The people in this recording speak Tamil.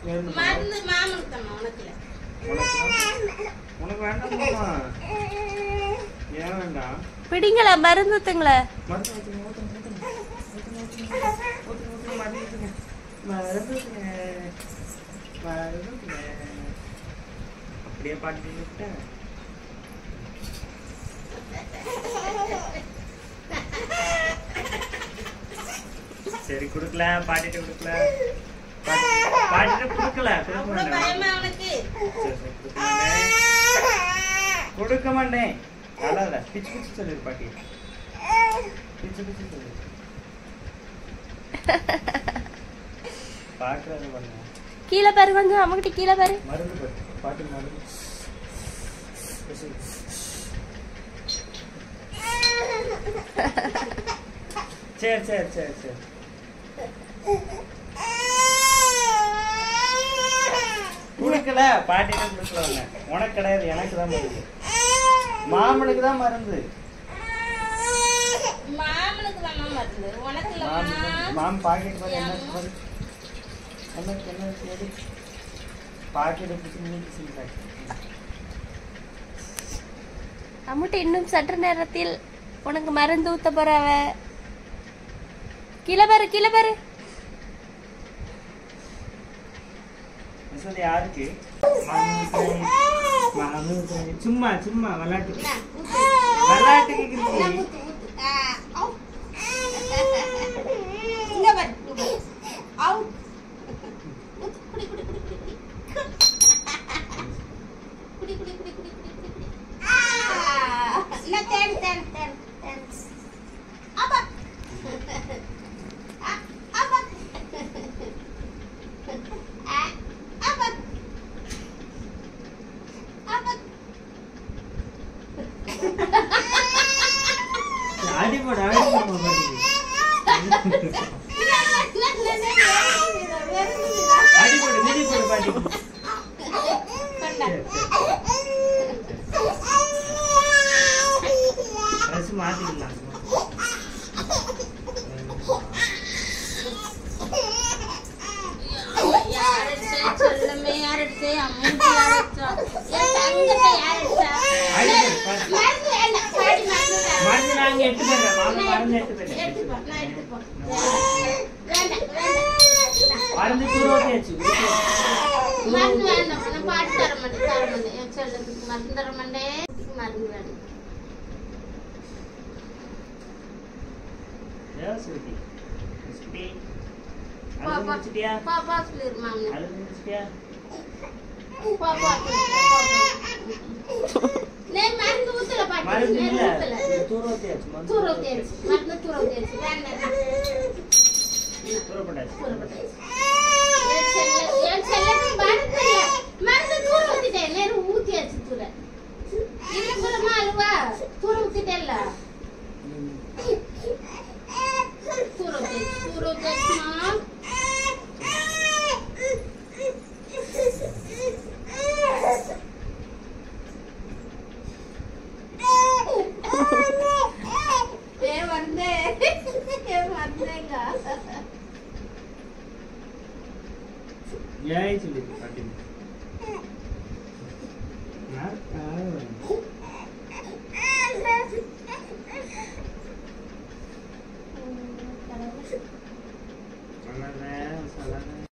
ஏறுன போடு. மருந்து மாமனுக்கு தான் உனக்கு இல்ல. உனக்கு உனக்கு வேண்டாமா ஏன் வேண்டாம் பிடிங்களா மருந்து ஊத்துங்களே மருந்து ஊத்துங்க, ஊத்துங்க, ஊத்துங்க. ஊத்துங்க, ஊத்துங்க. ஊத்துங்க, ஊத்துங்க, மருந்து ஊத்துங்க. மருந்து ஊத்துங்க. மருந்து ஊத்துங்க. அப்படியே பாட்டு விட்டேன் சரி குடுக்கல பாட்டிட்டு குடுக்கல பாட்டி- பாட்டிட்டு குடுக்கல கொடுக்க அவ்வளவு மாட்டேன். பயமா அவனுக்கு சரி, சரி, கொடுக்க மாட்டேன். கொடுக்க மாட்டேன் அழாத பிச்சு பிச்சு சொல்லு பாட்டி பிச்சு பிச்சு சொல்லு பாக்குறது பண்ண கீழே பாரு கொஞ்சம் அம்மகிட்ட கீழே பாரு மருந்து பாரு பாட்டி மருந்து பிசு. சரி சரி சரி சரி கொடுக்கல பாட்டிட்ட கொடுக்கல உன்னை. உனக்கு கிடையாது எனக்கு தான் மருந்து மாமனுக்கு தான் மருந்து மாமனுக்கு தான் மருந்து உனக்கு இல்லம்மா மாமன் மாமன் பாக்கெட் பாரு என்ன இருக்கு பாரு என்ன இருக்கு, என்ன இருக்கு, எடு பாக்கெட் பிடிச்சி நீக்கி பாக்கெட் அம்முட்ட இன்னும் சற்று நேரத்தில் உனக்கு மருந்து ஊத்த போறாவ கீழே பாரு கீழே பாரு சொல்லி யாருக்கு மாமனுக்கு. சும்மா சும்மா விளையாட்டு இந்தா, ஊத்து. விளையாட்டுக்கு இந்தா, கிறுக்கி. ஊத்து, ஊத்து. ஆ, அவு. இங்க பாரு, இங்க பாரு. அவு. ஊத்து, குடி, குடி, குடி, குடி, குடி. குடி, குடி, குடி, குடி, குடி, குடி, குடி. ஆ, இந்தா, தேடு, தேடு, தேடு, தேடு. அப்பா. ஆ, அப்பா. ஆ, அப்பா. அப்பா. அடி போடு அடி போடு பாட்டிக்கு. அடி போடு மிதி போடு பாட்டிக்கு சரி, சரி. ட்ரெஸ் மாத்திக்கலாம் சொல்லுமே யாரடிச்சு அம்முக்கு யாரடிச்சா என் தங்கத்தை யாரடிச்சா அடி போடு பாட்டி. மருந்து என்ன பாடி மருந்து மருந்து நாங்க எட்டு போடுறேன் மாமன் மருந்து எட்டு போடுறேன் எடுத்துப்போ நான் எடுத்துப்போ வேண்டாம் வேண்டாம் மருந்து தூர ஊத்தியாச்சு மருந்து வேண்டாம் நான் பாட்டு தர மாட்டேன் தர மாட்டேன் என் செல்லத்துக்கு மருந்து தர மாட்டேன் மருந்து வேண்டாம் ஏன் சுருட்டி சுருட்டி பா, அழுது பா. முடிச்சிட்டியா பா பா சொல்லிரு மாமி அழுது முடிச்சிட்டியா பா பா சொல்லிரு, பா பா நே மருந்து ஊத்தல பாட்டி மருந்து நே இல்ல ஊத்தல தூர ஊத்தியாச்சு மருந்து தூர ஊத்தியாச்சு மருந்து தூர ஊத்தியாச்சு வேண்டாம் தூர போட்டாச்சு தூர போட்டாச்சு என் செல்ல என் செல்லத்துக்கு மருந்து இல்ல மருந்து தூர ஊத்திட்டேன் நேரம் ஊத்தியாச்சு தூர இல்ல புறமா அழுவா தூர ஊத்திட்டேல்ல தூர ஊத்தியாச்சு தூர ஊத்தியாச்சுமா ஏ வந்தே ஏ வந்தேங்க ஏய் சொல்லி பாட்டி நான் ஆ